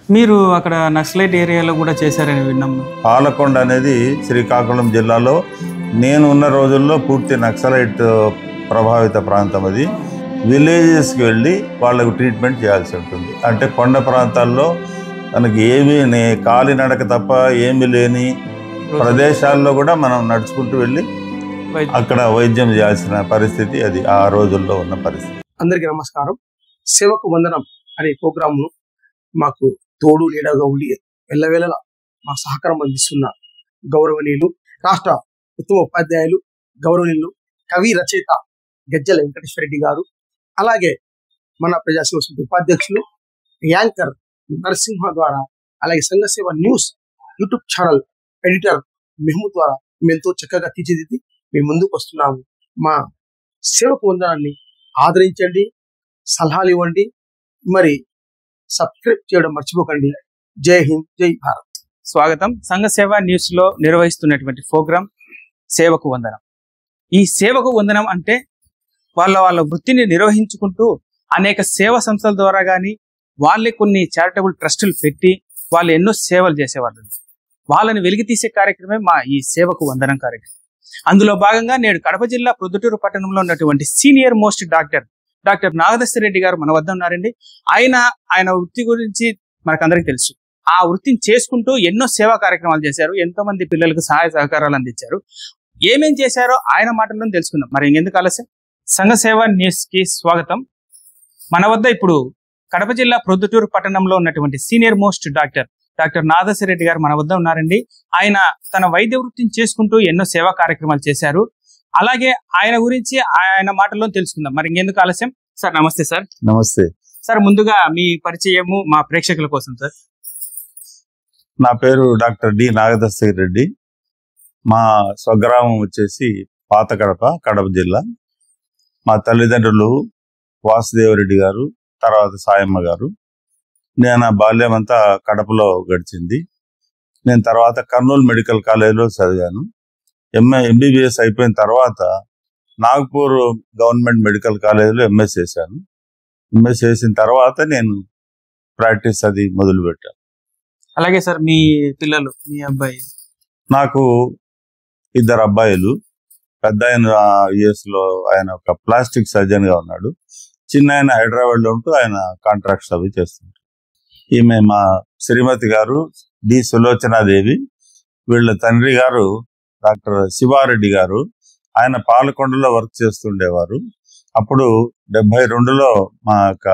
మీరు అక్కడ నక్సలైట్ ఏరియాలో కూడా చేశారని విన్నాం పాలకొండ అనేది శ్రీకాకుళం జిల్లాలో నేను ఉన్న రోజుల్లో పూర్తి నక్సలైట్ ప్రభావిత ప్రాంతం అది విలేజెస్కి వెళ్ళి వాళ్ళకు ట్రీట్మెంట్ చేయాల్సి ఉంటుంది అంటే కొండ ప్రాంతాల్లో మనకి ఏమీ నే- కాలినడక తప్ప ఏమీ లేని ప్రదేశాల్లో కూడా మనం నడుచుకుంటూ వెళ్ళి వైద్య- అక్కడ వైద్యం చేయాల్సిన పరిస్థితి అది ఆ రోజుల్లో ఉన్న పరిస్థితి అందరికీ నమస్కారం సేవకు వందనం అనే ప్రోగ్రాంను మాకు తోడు నీడగా ఉండి వెళ్ళవేళలా మా సహకారం అందిస్తున్న గౌరవనీయులు రాష్ట్ర ఉత్తమ ఉపాధ్యాయులు గౌరవనీయులు కవి రచయిత గజ్జల వెంకటేశ్వర రెడ్డి గారు అలాగే మన ప్రజాసేవ సమితి ఉపాధ్యక్షులు యాంకర్ నరసింహ ద్వారా అలాగే Sanghaseva news YouTube channel editor Mehmood ద్వారా మేము ఎంతో చక్కగా తీర్చిదిద్ది మేము ముందుకు వస్తున్నాము మా సేవకు వందనాన్ని ఆదరించండి సలహాలు ఇవ్వండి మరి సబ్స్క్రైబ్ చేయడం మర్చిపోకండి జై హింద్ జై భారత్ స్వాగతం సంఘ సేవ న్యూస్ లో నిర్వహిస్తున్నటువంటి ప్రోగ్రాం సేవకు వందనం ఈ సేవకు వందనం అంటే వాళ్ళ వాళ్ళ వృత్తిని నిర్వహించుకుంటూ అనేక సేవా సంస్థల ద్వారా కానీ వాళ్ళే కొన్ని చారిటబుల్ ట్రస్టులు పెట్టి వాళ్ళు ఎన్నో సేవలు చేసేవాళ్ళు వాళ్ళని వెలికి తీసే కార్యక్రమే మా ఈ సేవకు వందనం కార్యక్రమం అందులో భాగంగా నేడు కడప జిల్లా ప్రొద్దుటూరు పట్టణంలో ఉన్నటువంటి senior most doctor doctor Nagadarshi Reddy గారు మన వద్ద ఉన్నారండి ఆయన ఆయన వృత్తి గురించి మనకందరికీ తెలుసు ఆ వృత్తిని చేసుకుంటూ ఎన్నో సేవా కార్యక్రమాలు చేశారు ఎంతో మంది పిల్లలకు సహాయ సహకారాలు అందించారు ఏమేం చేశారో ఆయన మాటల్లో తెలుసుకుందాం మరి ఇంకెందుకు ఆలస్యం సంఘ సేవ న్యూస్ కి స్వాగతం మన వద్ద ఇప్పుడు కడప జిల్లా ప్రొద్దుటూరు పట్టణంలో ఉన్నటువంటి senior most doctor doctor Nadashireddy గారు మన వద్ద ఉన్నారండి ఆయన తన వైద్య వృత్తిని చేసుకుంటూ ఎన్నో సేవా కార్యక్రమాలు చేశారు అలాగే ఆయన గురించి ఆయన మాటల్లో తెలుసుకుందాం మరి ఇంకెందుకు ఆలస్యం సార్ నమస్తే సార్ నమస్తే సార్ ముందుగా మీ పరిచయము మా ప్రేక్షకుల కోసం సార్ నా పేరు డాక్టర్ డి నాగదర్శి రెడ్డి మా స్వగ్రామం వచ్చేసి పాత కడప కడప జిల్లా మా తల్లిదండ్రులు వాసుదేవరెడ్డి గారు తర్వాత సాయమ్మ గారు నేను నా బాల్యం అంతా కడపలో గడిచింది నేను తర్వాత కర్నూలు మెడికల్ కాలేజీలో చదివాను ఎంఏ ఎంబీబీఎస్ అయిపోయిన తర్వాత నాగ్పూర్ గవర్నమెంట్ మెడికల్ కాలేజీలో ఎంఎస్ చేశాను ఎంఎస్ చేసిన తర్వాత నేను ప్రాక్టీస్ అది మొదలుపెట్టాను అలాగే సార్ మీ పిల్లలు మీ అబ్బాయి నాకు ఇద్దరు అబ్బాయిలు పెద్ద ఆయన యుఎస్ లో ఆయన ఒక ప్లాస్టిక్ సర్జన్ గా ఉన్నాడు చిన్న ఆయన హైదరాబాద్ లో ఉంటూ ఆయన కాంట్రాక్ట్స్ అవి చేస్తుంటారు ఈమె మా శ్రీమతి గారు డి సులోచనాదేవి వీళ్ళ తండ్రి గారు డాక్టర్ శివారెడ్డి గారు ఆయన పాలకొండలో వర్క్ చేస్తుండేవారు అప్పుడు డెబ్బై రెండులో మా యొక్క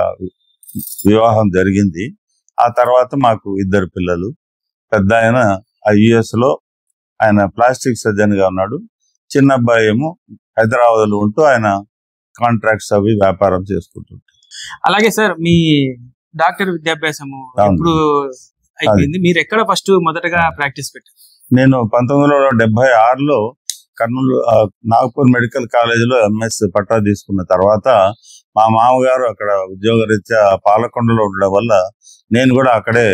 వివాహం జరిగింది ఆ తర్వాత మాకు ఇద్దరు పిల్లలు పెద్ద ఆయన ఆ యుఎస్ లో ఆయన ప్లాస్టిక్ సర్జన్ గా ఉన్నాడు చిన్న అబ్బాయి ఏమో హైదరాబాద్ లో ఉంటూ ఆయన కాంట్రాక్ట్స్ అవి వ్యాపారం చేసుకుంటుంటారు అలాగే సార్ మీ డాక్టర్ విద్యాభ్యాసము అవును. ఎప్పుడు అయిపోయింది మీరు ఎక్కడ ఫస్ట్ మొదటగా ప్రాక్టీస్ పెట్టారు నేను పంతొమ్మిది వందల డెబ్బై ఆరులో కర్నూలు ఆ, నాగపూర్ మెడికల్ కాలేజీలో ఎంఎస్ పట్టా తీసుకున్న తర్వాత మా మామగారు అక్కడ ఉద్యోగరీత్యా పాలకొండలో ఉండడం వల్ల నేను కూడా అక్కడే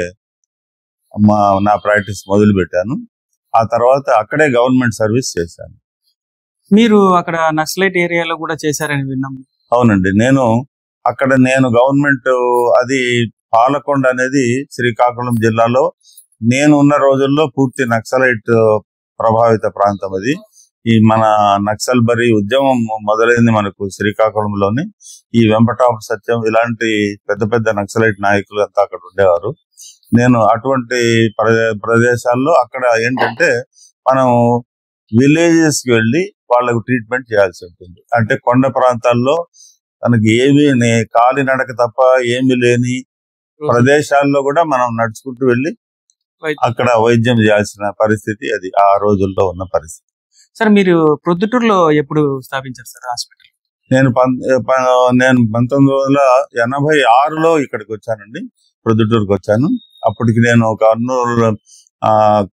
మా నా ప్రాక్టీస్ మొదలు పెట్టాను ఆ తర్వాత అక్కడే గవర్నమెంట్ సర్వీస్ చేశాను మీరు అక్కడ నక్సలైట్ ఏరియాలో కూడా చేశారని విన్నాం అవునండి నేను అక్కడ నేను గవర్నమెంట్ అది పాలకొండ అనేది శ్రీకాకుళం జిల్లాలో నేను ఉన్న రోజుల్లో పూర్తి నక్సలైట్ ప్రభావిత ప్రాంతం అది ఈ మన నక్సల్ బరి ఉద్యమం మొదలైంది మనకు శ్రీకాకుళంలోని ఈ వెంపటాపు సత్యం ఇలాంటి పెద్ద పెద్ద నక్సలైట్ నాయకులు అంతా అక్కడ ఉండేవారు నేను అటువంటి ప్రదే- ప్రదేశాల్లో అక్కడ ఏంటంటే మనం విలేజెస్ కి వెళ్ళి వాళ్ళకు ట్రీట్మెంట్ చేయాల్సి ఉంటుంది అంటే కొండ ప్రాంతాల్లో తనకి ఏమీ నే- కాలినడక తప్ప ఏమీ లేని ప్రదేశాల్లో కూడా మనం నడుచుకుంటూ వెళ్ళి వైద్యం. అక్కడ వైద్యం చేయాల్సిన పరిస్థితి అది ఆ రోజుల్లో ఉన్న పరిస్థితి సార్ మీరు ప్రొద్దుటూరులో ఎప్పుడు స్థాపించారు సార్ హాస్పిటల్ నేను పం- ప- నేను పంతొమ్మిది వందల ఎనభై ఆరులో ఇక్కడికి వచ్చానండి ప్రొద్దుటూరుకి వచ్చాను అప్పటికి నేను కర్నూలు ఆ,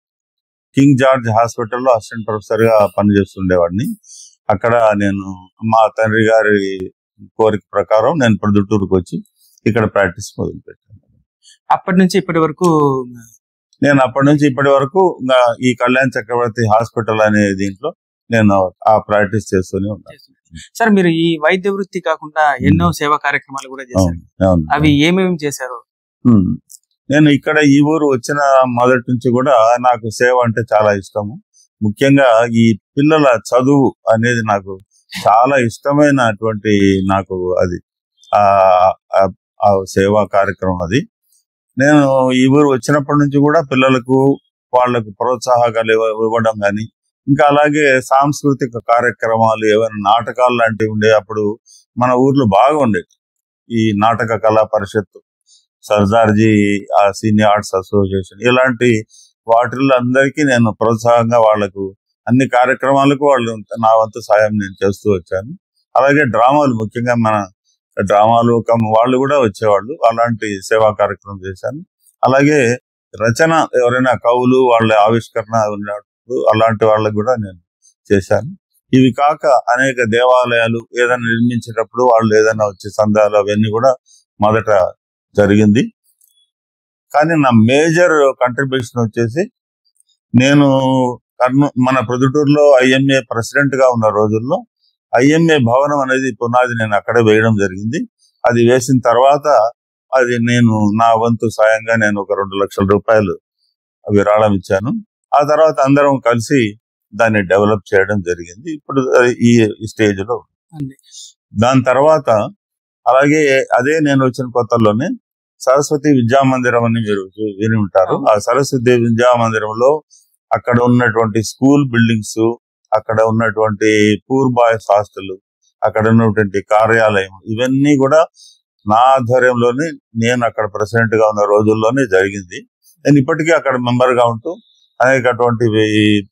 కింగ్ జార్జ్ హాస్పిటల్లో అసిస్టెంట్ ప్రొఫెసర్ గా పనిచేస్తుండేవాడిని అక్కడ నేను మా తండ్రి గారి కోరిక ప్రకారం నేను ప్రొద్దుటూరుకు వచ్చి ఇక్కడ ప్రాక్టీస్ మొదలు పెట్టాను అప్పటి నుంచి ఇప్పటి వరకు నేను అప్పటి నుంచి ఇప్పటి వరకు ఇంకా ఈ కళ్యాణ్ చక్రవర్తి హాస్పిటల్ అనే దీంట్లో నేను ఆ ప్రాక్టీస్ చేస్తూనే ఉన్నాను సార్ మీరు ఈ వైద్య వృత్తి కాకుండా ఎన్నో సేవా కార్యక్రమాలు కూడా చేశారు అవును, అవును. అవి ఏమేమి చేశారు ఉమ్. నేను ఇక్కడ ఈ ఊరు వచ్చిన మొదటి నుంచి కూడా నాకు సేవ అంటే చాలా ఇష్టము ముఖ్యంగా ఈ పిల్లల చదువు అనేది నాకు చాలా ఇష్టమైనటువంటి నాకు అది ఆ ఆ- ఆ సేవా కార్యక్రమం అది నేను ఈ ఊరు వచ్చినప్పటి నుంచి కూడా పిల్లలకు వాళ్ళకు ప్రోత్సాహకాలు ఇవ్వ- ఇవ్వడం కానీ ఇంకా అలాగే సాంస్కృతిక కార్యక్రమాలు ఏమైనా నాటకాలు లాంటివి ఉండే అప్పుడు మన ఊర్లో బాగా ఉండేది ఈ నాటక కళా పరిషత్ సర్దార్జీ ఆ సీనియర్ ఆర్ట్స్ అసోసియేషన్ ఇలాంటి వాటిల్లో అందరికీ నేను ప్రోత్సాహంగా వాళ్లకు అన్ని కార్యక్రమాలకు వాళ్ళు నా వంతు సాయం నేను చేస్తూ వచ్చాను అలాగే డ్రామాలు ముఖ్యంగా మన డ్రామాలు కమ్- వాళ్ళు కూడా వచ్చేవాళ్ళు అలాంటి సేవా కార్యక్రమం చేశాను అలాగే రచన ఎవరైనా కవులు వాళ్ళ ఆవిష్కరణ ఉన్నప్పుడు అలాంటి వాళ్ళకు కూడా నేను చేశాను ఇవి కాక అనేక దేవాలయాలు ఏదైనా నిర్మించేటప్పుడు వాళ్ళు ఏదైనా వచ్చే సందాలు అవన్నీ కూడా మొదట జరిగింది కానీ నా మేజర్ కంట్రిబ్యూషన్ వచ్చేసి నేను కర్నూ మన ప్రొద్దుటూరులో ఐఎంఏ ప్రెసిడెంట్ గా ఉన్న రోజుల్లో ఐఎంఏ భవనం అనేది పునాది నేను అక్కడే వేయడం జరిగింది అది వేసిన తర్వాత అది నేను నా వంతు సాయంగా నేను ఒక రెండు లక్షల రూపాయలు విరాళం ఇచ్చాను ఆ తర్వాత అందరం కలిసి దాన్ని డెవలప్ చేయడం జరిగింది ఇప్పుడు అది ఈ ఈ స్టేజ్ లో అండి. దాని తర్వాత అలాగే అదే నేను వచ్చిన కొత్తలోనే సరస్వతి విద్యా మందిరం అని మీరు చూ- విని ఉంటారు ఆ సరస్వతి విద్యా మందిరంలో అక్కడ ఉన్నటువంటి స్కూల్ బిల్డింగ్స్ అక్కడ ఉన్నటువంటి పూర్ బాయ్స్ హాస్టల్ అక్కడ ఉన్నటువంటి కార్యాలయం ఇవన్నీ కూడా నా ఆధ్వర్యంలోనే నేను అక్కడ ప్రెసిడెంట్ గా ఉన్న రోజుల్లోనే జరిగింది నేను ఇప్పటికీ అక్కడ మెంబర్ గా ఉంటూ అనేక అటువంటి ఈ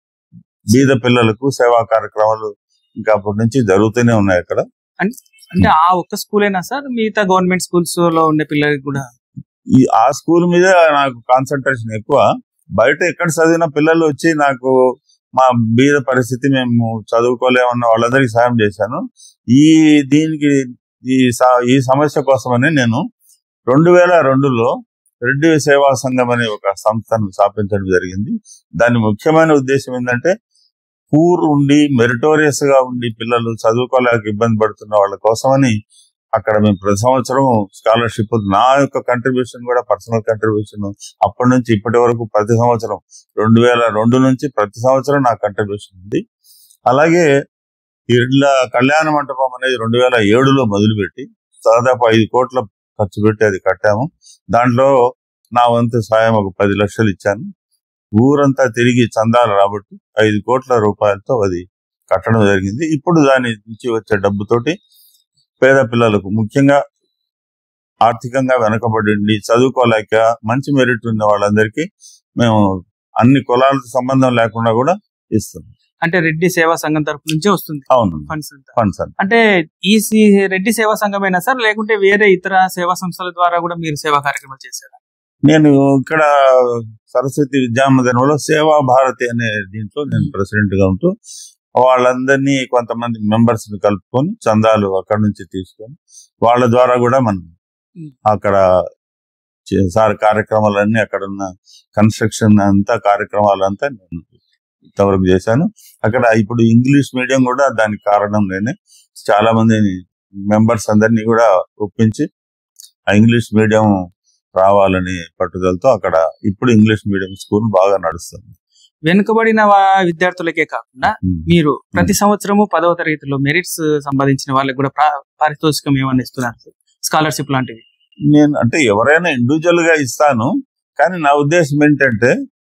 బీద పిల్లలకు సేవా కార్యక్రమాలు ఇంకా అప్పటి నుంచి జరుగుతూనే ఉన్నాయి అక్కడ అంటే ఆ ఒక్క స్కూలేనా సార్ మిగతా గవర్నమెంట్ స్కూల్స్ లో ఉండే పిల్లలకి కూడా ఈ ఆ స్కూల్ మీద నాకు కాన్సన్ట్రేషన్ ఎక్కువ బయట ఎక్కడ చదివిన పిల్లలు వచ్చి నాకు మా బీద పరిస్థితి మేము చదువుకోలేమన్న వాళ్ళందరికీ సాయం చేశాను ఈ దీనికి ఈ స- ఈ సమస్య కోసమని నేను రెండు వేల రెండులో రెడ్డి సేవా సంఘం అనే ఒక సంస్థను స్థాపించడం జరిగింది దాని ముఖ్యమైన ఉద్దేశం ఏంటంటే పూర్ ఉండి మెరిటోరియస్ గా ఉండి పిల్లలు చదువుకోలేక ఇబ్బంది పడుతున్న వాళ్ళ కోసమని అక్కడ మేము ప్రతి సంవత్సరం స్కాలర్షిప్ నా యొక్క కంట్రిబ్యూషన్ కూడా పర్సనల్ కంట్రిబ్యూషన్ అప్పటి నుంచి ఇప్పటి వరకు ప్రతి సంవత్సరం రెండు వేల రెండు నుంచి ప్రతి సంవత్సరం నా కంట్రిబ్యూషన్ ఉంది అలాగే ఇళ్ళ కళ్యాణ మంటపం అనేది రెండు వేల ఏడులో మొదలుపెట్టి దాదాపు ఐదు కోట్ల ఖర్చు పెట్టి అది కట్టాము దాంట్లో నా వంతు సాయం ఒక పది లక్షలు ఇచ్చాను ఊరంతా తిరిగి చందాలు రాబట్టి ఐదు కోట్ల రూపాయలతో అది కట్టడం జరిగింది ఇప్పుడు దాని నుంచి వచ్చే డబ్బుతోటి పేద పిల్లలకు ముఖ్యంగా ఆర్థికంగా వెనకబడి ఉండి చదువుకోలేక మంచి మెరిట్ ఉన్న వాళ్ళందరికీ మేము అన్ని కులాలతో సంబంధం లేకుండా కూడా ఇస్తున్నాం అంటే రెడ్డి సేవా సంఘం తరపు నుంచే వస్తుంది అవును ఫండ్స్ అంతా ఫండ్స్ అని అంటే ఈ సి- రెడ్డి సేవా సంఘమేనా సార్ లేకుంటే వేరే ఇతర సేవా సంస్థల ద్వారా కూడా మీరు సేవా కార్యక్రమాలు చేశారా నేను ఇక్కడ సరస్వతి విద్యామందిరంలో సేవా భారతి అనే దీంట్లో నేను ప్రెసిడెంట్ గా ఉంటూ వాళ్ళందరినీ కొంతమంది మెంబర్స్ ని కలుపుకొని చందాలు అక్కడ నుంచి తీసుకొని వాళ్ళ ద్వారా కూడా మనం Hmm. అక్కడ చే- సార్ కార్యక్రమాలన్నీ అక్కడ ఉన్న కన్స్ట్రక్షన్ అంతా కార్యక్రమాలంతా నేను ఇంతవరకు చేశాను అక్కడ ఇప్పుడు ఇంగ్లీష్ మీడియం కూడా దానికి కారణం నేనే చాలా మంది మెంబర్స్ అందరినీ కూడా ఒప్పించి ఆ ఇంగ్లీష్ మీడియం రావాలని పట్టుదలతో అక్కడ ఇప్పుడు ఇంగ్లీష్ మీడియం స్కూల్ బాగా నడుస్తుంది వెనుకబడిన వా- విద్యార్థులకే కాకుండా మీరు ప్రతి సంవత్సరము పదవ తరగతిలో మెరిట్స్ సంపాదించిన వాళ్ళకి కూడా ప్రా- పారితోషికం ఏమన్నా ఇస్తున్నారు సార్ స్కాలర్షిప్ లాంటివి నేను అంటే ఎవరైనా ఇండివిజువల్ గా ఇస్తాను కానీ నా ఉద్దేశం ఏంటంటే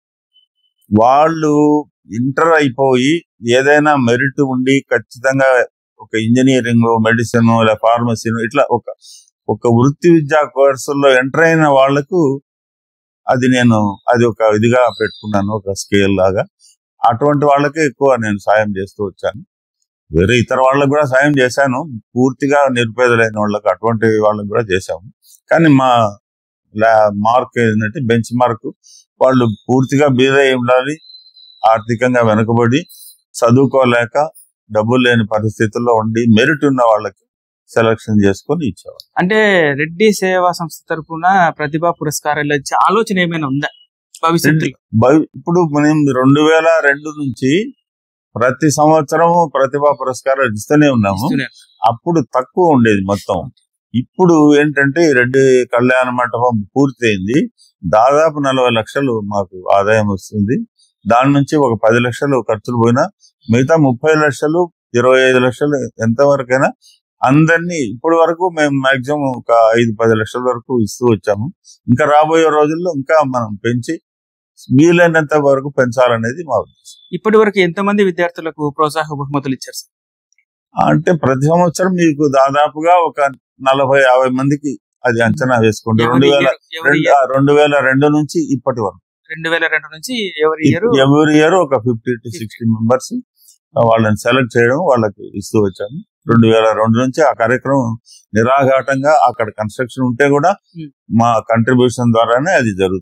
వాళ్ళు ఇంటర్ అయిపోయి ఏదైనా మెరిట్ ఉండి ఖచ్చితంగా ఒక ఇంజనీరింగ్ మెడిసిన్ లేదా ఫార్మసీ ఇట్లా ఒక ఒక వృత్తి విద్యా కోర్సుల్లో ఎంటర్ అయిన వాళ్లకు అది నేను అది ఒక ఇదిగా పెట్టుకున్నాను ఒక స్కేల్ లాగా అటువంటి వాళ్ళకే ఎక్కువ నేను సాయం చేస్తూ వచ్చాను వేరే ఇతర వాళ్ళకు కూడా సాయం చేశాను పూర్తిగా నిరుపేదలైన వాళ్ళకి అటువంటి వాళ్ళకి కూడా చేశాము కానీ మా లా- మార్క్ ఏంటంటే బెంచ్ మార్క్ వాళ్ళు పూర్తిగా బీద అయి ఉండాలి ఆర్థికంగా వెనుకబడి చదువుకోలేక డబ్బులు లేని పరిస్థితుల్లో ఉండి మెరిట్ ఉన్న వాళ్ళకి సెలక్షన్ చేసుకొని ఇచ్చేవాళ్ళు అంటే రెడ్డి సేవా సంస్థ తరపున ప్రతిభా పురస్కారాలు ఇచ్చే ఆలోచన ఏమైనా ఉందా భవిష్యత్తులో భవి- ఇప్పుడు మనం రెండు వేల రెండు నుంచి ప్రతి సంవత్సరం ప్రతిభా పురస్కారాలు ఇస్తూనే ఉన్నాము ఇస్తూనే అప్పుడు తక్కువ ఉండేది మొత్తం ఇప్పుడు ఏంటంటే ఈ రెడ్డి కళ్యాణ మండపం పూర్తయింది దాదాపు నలభై లక్షలు మాకు ఆదాయం వస్తుంది దాని నుంచి ఒక పది లక్షలు ఖర్చులు పోయినా మిగతా ముప్పై లక్షలు ఇరవై ఐదు లక్షలు ఎంతవరకైనా అందరినీ ఇప్పటి వరకు మేము మాక్సిమం ఒక ఐదు పది లక్షల వరకు ఇస్తూ వచ్చాము ఇంకా రాబోయే రోజుల్లో ఇంకా మనం పెంచి వీలైనంత వరకు పెంచాలనేది మా ఉద్దేశం ఇప్పటి వరకు ఎంతమంది విద్యార్థులకు ప్రోత్సాహ బహుమతులు ఇచ్చారు సార్ అంటే ప్రతి సంవత్సరం మీకు దాదాపుగా ఒక నలభై యాభై మందికి అది అంచనా వేసుకోండి రెండు ఎవరి వేల year- ఎవరి రెండు year? ఆ, రెండు వేల రెండు నుంచి ఇప్పటి వరకు రెండు వేల రెండు నుంచి ఎవరి ఇయర్ ఎవరి ఇయర్ ఒక ఫిఫ్టీ టు సిక్స్టీ మెంబర్స్ వాళ్ళని సెలెక్ట్ చేయడం వాళ్ళకి ఇస్తూ వచ్చాము రెండు వేల రెండు నుంచి ఆ కార్యక్రమం నిరాఘాటంగా అక్కడ కన్స్ట్రక్షన్ ఉంటే కూడా Hmm. మా కంట్రిబ్యూషన్ ద్వారానే అది జరుగుతుంది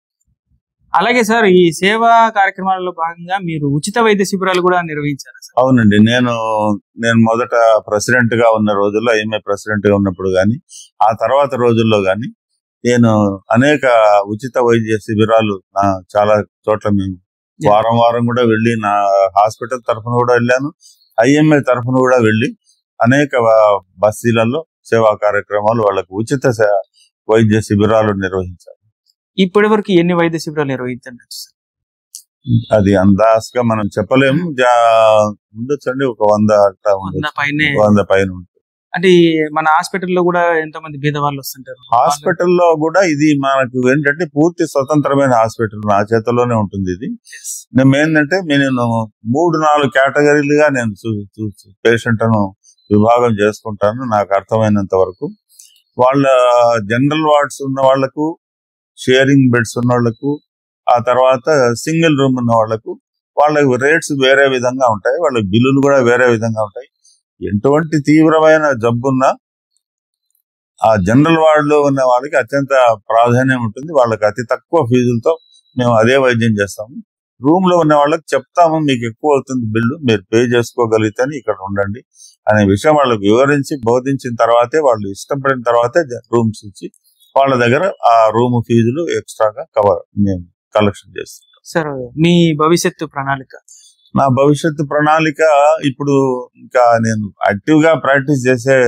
అలాగే సార్ ఈ సేవా కార్యక్రమాలలో భాగంగా మీరు ఉచిత వైద్య శిబిరాలు కూడా నిర్వహించారు సార్ అవునండి నేను నేను మొదట ప్రెసిడెంట్ గా ఉన్న రోజుల్లో ఎంఏ ప్రెసిడెంట్ గా ఉన్నప్పుడు గాని ఆ తర్వాత రోజుల్లో గాని నేను అనేక ఉచిత వైద్య శిబిరాలు నా చాలా చోట్ల మేము వారం వారం కూడా వెళ్ళి నా హాస్పిటల్ తరఫున కూడా వెళ్ళాను ఐఎంఏ తరఫున కూడా వెళ్ళి అనేక వ- బస్తీలలో సేవా కార్యక్రమాలు వాళ్ళకు ఉచిత సే- వైద్య శిబిరాలు నిర్వహించారు ఇప్పటి వరకు ఎన్ని వైద్య శిబిరాలు నిర్వహించండి సార్ అది అందాస్గా మనం చెప్పలేము జా- ఉండొచ్చండి ఒక వంద అట్లా వంద ఉండొచ్చు పైనే వంద పైన ఉంటుంది. అంటే ఈ మన హాస్పిటల్లో కూడా ఎంతమంది బీద వాళ్ళు వస్తుంటారు హాస్పిటల్లో కూడా ఇది మనకు ఏంటంటే పూర్తి స్వతంత్రమైన హాస్పిటల్ నా చేతిలోనే ఉంటుంది ఇది Yes. నేను ఏంటంటే నేను మూడు నాలుగు కేటగిరీలుగా నేను పేషెంట్ ను విభాగం చేసుకుంటాను నాకు అర్థమైనంత వరకు వాళ్ళ జనరల్ వార్డ్స్ ఉన్న వాళ్ళకు షేరింగ్ బెడ్స్ ఉన్న వాళ్ళకు ఆ తర్వాత సింగిల్ రూమ్ ఉన్న వాళ్ళకు వాళ్ళకి రేట్స్ వేరే విధంగా ఉంటాయి వాళ్ళ బిల్లులు కూడా వేరే విధంగా ఉంటాయి ఎటువంటి తీవ్రమైన జబ్బున్నా ఆ జనరల్ వార్డ్ లో ఉన్న వాళ్ళకి అత్యంత ప్రాధాన్యం ఉంటుంది వాళ్ళకి అతి తక్కువ ఫీజులతో మేము అదే వైద్యం చేస్తాము రూమ్ లో ఉన్న వాళ్ళకి చెప్తాము మీకు ఎక్కువ అవుతుంది బిల్లు మీరు పే చేసుకోగలిగితే ఇక్కడ ఉండండి అనే విషయం వాళ్ళకి వివరించి బోధించిన తర్వాతే వాళ్ళు ఇష్టపడిన తర్వాతే రూమ్స్ ఇచ్చి వాళ్ళ దగ్గర ఆ రూమ్ ఫీజులు ఎక్స్ట్రాగా కవర్ మేము కలెక్షన్ చేస్తాం సార్ మీ భవిష్యత్తు ప్రణాళిక నా భవిష్యత్తు ప్రణాళిక ఇప్పుడు ఇంకా నేను యాక్టివ్ గా ప్రాక్టీస్ చేసే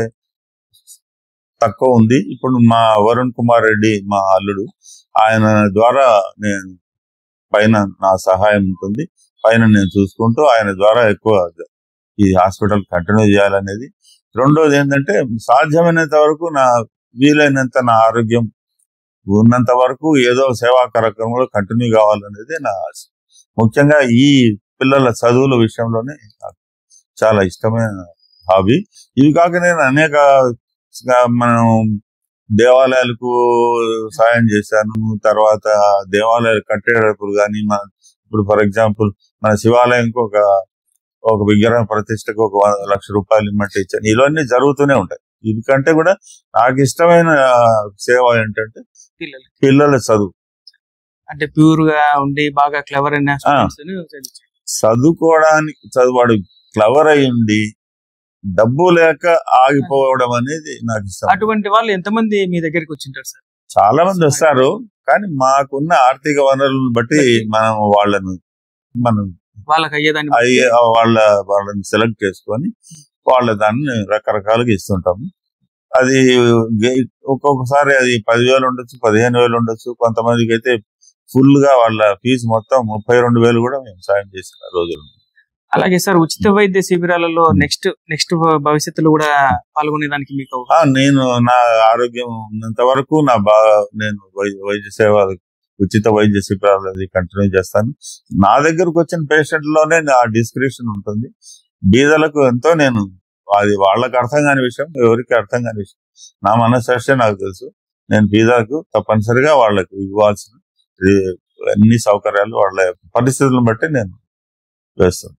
తక్కువ ఉంది ఇప్పుడు మా వరుణ్ కుమార్ రెడ్డి మా అల్లుడు ఆయన ద్వారా నేను పైన నా సహాయం ఉంటుంది పైన నేను చూసుకుంటూ ఆయన ద్వారా ఎక్కువ ఈ హాస్పిటల్ కంటిన్యూ చేయాలనేది రెండోది ఏంటంటే సాధ్యమైనంత వరకు నా వీలైనంత నా ఆరోగ్యం ఉన్నంత వరకు ఏదో సేవా కార్యక్రమంలో కంటిన్యూ కావాలనేది నా ఆశ ముఖ్యంగా ఈ పిల్లల చదువుల విషయంలోనే నాకు చాలా ఇష్టమైన హాబీ ఇవి కాక నేను అనేక స- మనం దేవాలయాలకు సాయం చేశాను తర్వాత దేవాలయాలు కట్టేటప్పుడు కానీ మన ఇప్పుడు ఫర్ ఎగ్జాంపుల్ మన శివాలయంకి ఒక ఒక విగ్రహ ప్రతిష్టకు ఒక వంద లక్ష రూపాయలు ఇమ్మంటే ఇచ్చాను ఇవన్నీ జరుగుతూనే ఉంటాయి ఇవి కంటే కూడా నాకు ఇష్టమైన సేవ ఏంటంటే పిల్లలు పిల్లల చదువు అంటే ప్యూర్ గా ఉండి బాగా క్లవర్ అయిన students ని చదివించండి. చదువుకోవడానికి చదువువాడు క్లవర్ అయి ఉండి డబ్బు లేక ఆగిపోవడం అనేది నాకు ఇష్టం అటువంటి వాళ్ళు ఎంతమంది మీ దగ్గరికి వచ్చింటారు సార్ చాలా మంది వస్తారు కానీ మాకున్న ఆర్థిక వనరులను బట్టి మనం వాళ్ళను మనం వాళ్ళకి అయ్యేదాన్ని అయ్యే వాళ్ళ వాళ్ళని సెలెక్ట్ చేసుకొని వాళ్ళ దాన్ని రకరకాలుగా ఇస్తుంటాము అది గే- ఒక్కొక్కసారి అది పదివేలు ఉండొచ్చు పదిహేను వేలు ఉండొచ్చు కొంతమందికి అయితే ఫుల్ గా వాళ్ళ ఫీజు మొత్తం ముప్పై రెండు వేలు కూడా మేము సాయం చేసిన రోజులు ఉన్నాయి. అలాగే సార్ ఉచిత వైద్య శిబిరాలలో నెక్స్ట్ నెక్స్ట్ భవిష్యత్తులో కూడా పాల్గొనేదానికి మీకు ఆ, నేను నా ఆరోగ్యం ఉన్నంత వరకు నా బా నేను వై- వైద్య సేవ ఉచిత వైద్య శిబిరాలు అది కంటిన్యూ చేస్తాను నా దగ్గరకు వచ్చిన పేషెంట్ లోనే నా డిస్క్రిప్షన్ ఉంటుంది బీదలకు ఎంతో నేను అది వాళ్ళకి అర్థం కాని విషయం ఎవరికి అర్థం కాని విషయం నా మనసాక్షి నాకు తెలుసు నేను బీదాకు తప్పనిసరిగా వాళ్ళకు ఇవ్వాల్సిన ఈ అన్ని సౌకర్యాలు వాళ్ళ పరిస్థితులను బట్టి నేను వేస్తాను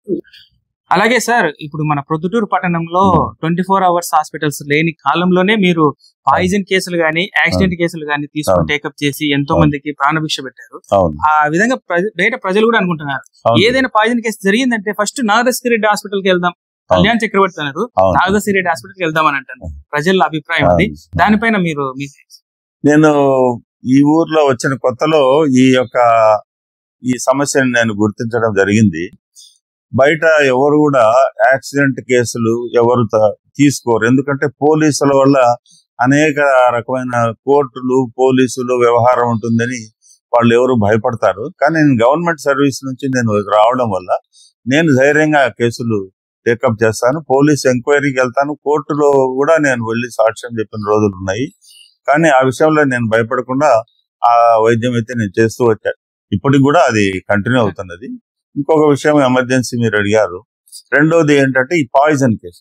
అలాగే సార్ ఇప్పుడు మన ప్రొద్దుటూరు పట్టణంలో ట్వంటీ ఫోర్ అవర్స్ హాస్పిటల్స్ లేని కాలంలోనే మీరు పాయిజన్ కేసులు గానీ యాక్సిడెంట్ కేసులు గానీ తీసుకుని అవును. టేకప్ చేసి ఎంతో అవును. మందికి ప్రాణభిక్ష పెట్టారు అవును ఆ విధంగా ప్రజ- బయట ప్రజలు కూడా అనుకుంటున్నారు అవును. ఏదైనా పాయిజన్ కేసు జరిగిందంటే ఫస్ట్ నాగదర్శి రెడ్డి హాస్పిటల్ కి వెళ్దాం కళ్యాణ్ చక్రవర్తి అన్నారు అవును. నాగదర్శి రెడ్డి హాస్పిటల్ కి వెళ్దాం అని అంటారు ప్రజల అభిప్రాయం అది అవును. దానిపైన మీరు మీ నేను ఈ ఊర్లో వచ్చిన కొత్తలో ఈ యొక్క ఈ సమస్యను నేను గుర్తించడం జరిగింది బయట ఎవరు కూడా యాక్సిడెంట్ కేసులు ఎవరు త- తీసుకోరు ఎందుకంటే పోలీసుల వల్ల అనేక రకమైన కోర్టులు పోలీసులు వ్యవహారం ఉంటుందని వాళ్ళు ఎవరు భయపడతారు కానీ నేను గవర్నమెంట్ సర్వీస్ నుంచి నేను రావడం వల్ల నేను ధైర్యంగా కేసులు టేకప్ చేస్తాను పోలీస్ ఎంక్వైరీకి వెళ్తాను కోర్టులో కూడా నేను వెళ్ళి సాక్ష్యం చెప్పిన రోజులు ఉన్నాయి కానీ ఆ విషయంలో నేను భయపడకుండా ఆ వైద్యం అయితే నేను చేస్తూ వచ్చాను ఇప్పటికి కూడా అది కంటిన్యూ అవుతున్నది ఇంకొక విషయం ఎమర్జెన్సీ మీరు అడిగారు రెండోది ఏంటంటే ఈ పాయిజన్ కేసు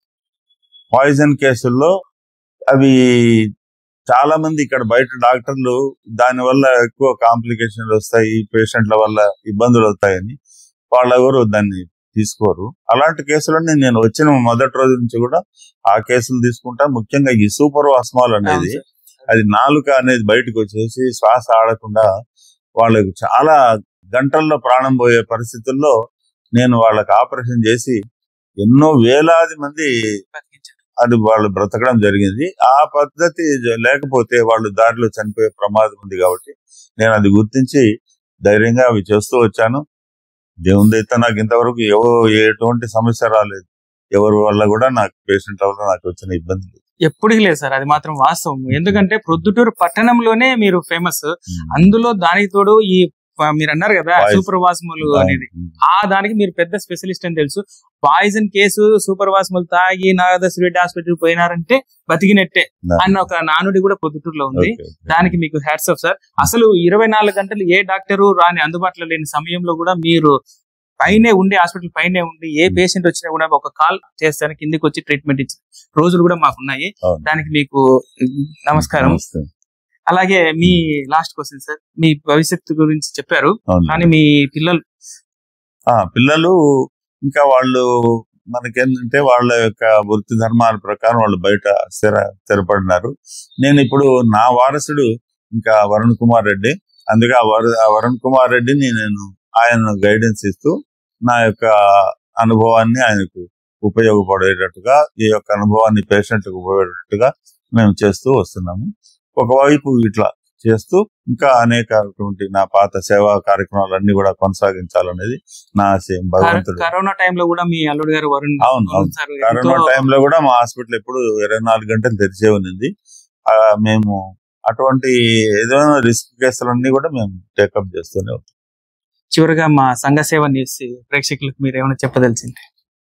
పాయిజన్ కేసుల్లో అవి చాలా మంది ఇక్కడ బయట డాక్టర్లు దాని వల్ల ఎక్కువ కాంప్లికేషన్లు వస్తాయి పేషెంట్ల వల్ల ఇబ్బందులు వస్తాయని వాళ్ళెవరు దాన్ని తీసుకోరు అలాంటి కేసులన్నీ నేను వచ్చిన మొదటి రోజు నుంచి కూడా ఆ కేసులు తీసుకుంటా ముఖ్యంగా ఈ సూపర్ వాస్మాల్ అనేది అవును సార్. అది నాలుక అనేది బయటకు వచ్చేసి శ్వాస ఆడకుండా వాళ్ళకు చాలా గంటల్లో ప్రాణం పోయే పరిస్థితుల్లో నేను వాళ్ళకి ఆపరేషన్ చేసి ఎన్నో వేలాది మంది బతికించారు. అది వాళ్ళు బ్రతకడం జరిగింది ఆ పద్ధతి జ- లేకపోతే వాళ్ళు దారిలో చనిపోయే ప్రమాదం ఉంది కాబట్టి నేను అది గుర్తించి ధైర్యంగా అవి చేస్తూ వచ్చాను దేవుని అయితే నాకు ఇంతవరకు ఎవో ఎటువంటి సమస్య రాలేదు ఎవరి వల్ల కూడా నాకు పేషెంట్ వల్ల నాకు వచ్చిన ఇబ్బంది లేదు ఎప్పటికీ లేదు సార్ అది మాత్రం వాస్తవం ఎందుకంటే ప్రొద్దుటూరు పట్టణంలోనే మీరు ఫేమస్ అందులో దానికి తోడు ఈ ఆ, మీరు అన్నారు కదా Poison. సూపర్ వాస్ములు అనేది ఆ దానికి మీరు పెద్ద స్పెషలిస్ట్ అని తెలుసు పాయిజన్ కేసు సూపర్ వాస్ములు తాగి నాగదాస్ రెడ్డి హాస్పిటల్ పోయినారంటే బతికినట్టే నా- అన్న ఒక నానుడి కూడా పొద్దుటూరులో ఉంది ఓకే. దానికి మీకు హ్యాట్స్ ఆఫ్ సార్ అసలు ఇరవై నాలుగు గంటలు ఏ డాక్టరు రాని అందుబాటులో లేని సమయంలో కూడా మీరు పైనే ఉండి హాస్పిటల్ పైనే ఉండి ఏ పేషెంట్ వచ్చినా కూడా ఒక కాల్ చేస్తాను కిందికి వచ్చి ట్రీట్మెంట్ ఇచ్చిన రోజులు కూడా మాకున్నాయి అవును. దానికి మీకు నమస్కారం నమస్తే. అలాగే మీ లాస్ట్ క్వశ్చన్ సార్ మీ భవిష్యత్తు గురించి చెప్పారు అవును. కానీ మీ పిల్లలు ఆ పిల్లలు ఇంకా వాళ్ళు మనకేంటంటే వాళ్ళ యొక్క వృత్తి ధర్మాల ప్రకారం వాళ్ళు బయట స్థిర స్థిరపడినారు నేను ఇప్పుడు నా వారసుడు ఇంకా వరుణ్ కుమార్ రెడ్డి అందుకే ఆ వరు ఆ వరుణ్ కుమార్ రెడ్డిని నేను ఆయన గైడెన్స్ ఇస్తూ నా యొక్క అనుభవాన్ని ఆయనకు ఉపయోగపడేటట్టుగా ఈ యొక్క అనుభవాన్ని పేషెంట్కి ఉపయోగపడేటట్టుగా మేము చేస్తూ వస్తున్నాము ఒకవైపు ఇట్లా చేస్తూ ఇంకా అనేకటువంటి నా పాత సేవా కార్యక్రమాలన్నీ కూడా కొనసాగించాలనేది నా ఆశయం భగవంతుడు కరోనా టైంలో కూడా మీ అల్లుడు గారు వరుణ్ అవును, వరుణ్ సార్ కరోనా ఎంతో- టైంలో కూడా మా హాస్పిటల్ ఎప్పుడు ఇరవై నాలుగు గంటలు తెరిచే ఉన్నది ఆ, మేము అటువంటి ఏదైనా రిస్క్ కేసులన్నీ కూడా మేము టేకప్ చేస్తూనే ఉంటాం చివరిగా మా సంఘ సేవ న్యూస్ ప్రేక్షకులకు మీరు ఏమైనా చెప్పదలిచింది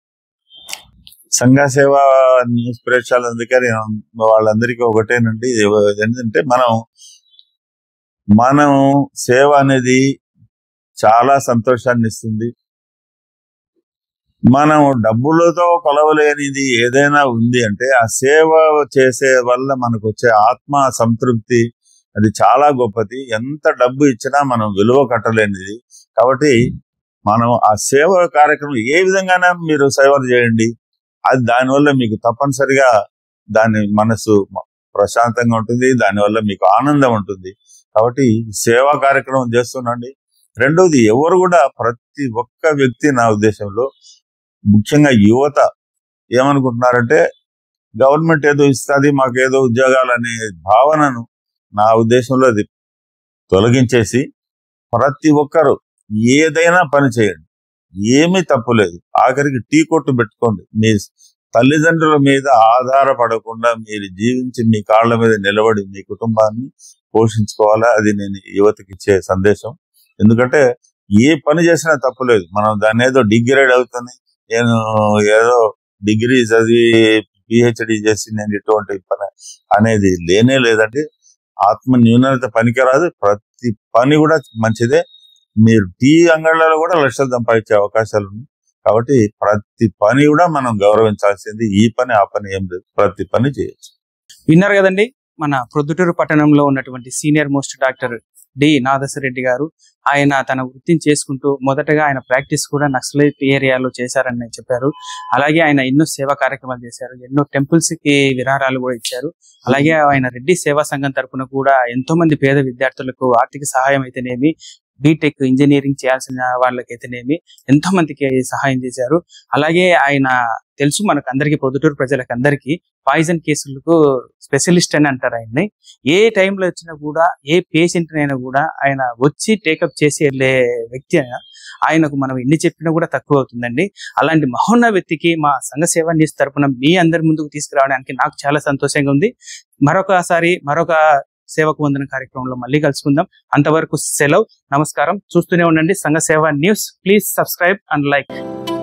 సంఘ సేవ న్యూస్ ప్రేక్షకులందరికీ వాళ్ళందరికీ ఒకటేనండి ఏవ- ఏంటంటే మనం మనం సేవ అనేది చాలా సంతోషాన్ని ఇస్తుంది మనం డబ్బులతో కొలవలేనిది ఏదైనా ఉంది అంటే ఆ సేవ చేసే వల్ల మనకు వచ్చే ఆత్మ సంతృప్తి అది చాలా గొప్పది ఎంత డబ్బు ఇచ్చినా మనం విలువ కట్టలేనిది కాబట్టి మనం ఆ సేవ కార్యక్రమం ఏ విధంగానే మీరు సేవలు చేయండి అది దానివల్ల మీకు తప్పనిసరిగా దాని మనసు ప్రశాంతంగా ఉంటుంది దానివల్ల మీకు ఆనందం ఉంటుంది కాబట్టి సేవా కార్యక్రమం చేస్తుండండి రెండోది ఎవరు కూడా ప్రతి ఒక్క వ్యక్తి నా ఉద్దేశంలో ముఖ్యంగా యువత ఏమనుకుంటున్నారంటే గవర్నమెంట్ ఏదో ఇస్తుంది మాకు ఏదో ఉద్యోగాలు అనే భావనను నా ఉద్దేశంలో అది తొలగించేసి ప్రతి ఒక్కరు ఏదైనా పని చేయండి ఏమీ తప్పులేదు ఆఖరికి టీ కొట్టు పెట్టుకోండి మీ తల్లిదండ్రుల మీద ఆధారపడకుండా మీరు జీవించి మీ కాళ్ళ మీద నిలబడి మీ కుటుంబాన్ని పోషించుకోవాలా అది నేను యువతకి ఇచ్చే సందేశం ఎందుకంటే ఏ పని చేసినా తప్పులేదు మనం దాన్ని ఏదో డిగ్రేడ్ అవుతుంది నేను ఏదో డిగ్రీ చదివి పిహెచ్డి చేసి నేను ఇటువంటి పని అనేది లేనే లేదండి ఆత్మ న్యూనత పనికిరాదు ప్రతి పని కూడా మంచిదే మీరు టీ అంగళ్ళలో కూడా లక్షలు సంపాదించే అవకాశాలు ఉన్నాయి కాబట్టి ప్రతి పని కూడా మనం గౌరవించాల్సింది ఈ పని ఆ పని ఏం లేదు ప్రతి పని చేయొచ్చు విన్నారు కదండి మన ప్రొద్దుటూరు పట్టణంలో ఉన్నటువంటి senior most doctor D Nadasareddy గారు ఆయన తన వృత్తిని చేసుకుంటూ మొదటగా ఆయన ప్రాక్టీస్ కూడా నక్సలైట్ ఏరియాలో చేశారని చెప్పారు అలాగే ఆయన ఎన్నో సేవా కార్యక్రమాలు చేశారు ఎన్నో టెంపుల్స్ కి విరాళాలు కూడా ఇచ్చారు అలాగే ఆయన రెడ్డి సేవా సంఘం తరపున కూడా ఎంతో మంది పేద విద్యార్థులకు ఆర్థిక సహాయం అయితేనేమి బీటెక్ ఇంజనీరింగ్ చేయాల్సిన వాళ్ళకైతేనేమి ఎంతో మందికి సహాయం చేశారు అలాగే ఆయన తెలుసు మనకు అందరికీ పొద్దుటూరు ప్రజలకు అందరికీ పాయిజన్ కేసులకు స్పెషలిస్ట్ అని అంటారు ఆయన్ని ఏ టైంలో వచ్చినా కూడా ఏ పేషెంట్ అయినా కూడా ఆయన వచ్చి టేకప్ చేసి వెళ్ళే వ్యక్తి ఆయన ఆయనకు మనం ఎన్ని చెప్పినా కూడా తక్కువ అవుతుందండి అలాంటి మహోన్న వ్యక్తికి మా సంఘ సేవ న్యూస్ తరపున మీ అందరి ముందుకు తీసుకురావడానికి నాకు చాలా సంతోషంగా ఉంది మరొకసారి మరొక సేవకు వందన కార్యక్రమంలో మళ్ళీ కలుసుకుందాం అంతవరకు సెలవు నమస్కారం చూస్తూనే ఉండండి Sangha Seva news please subscribe and like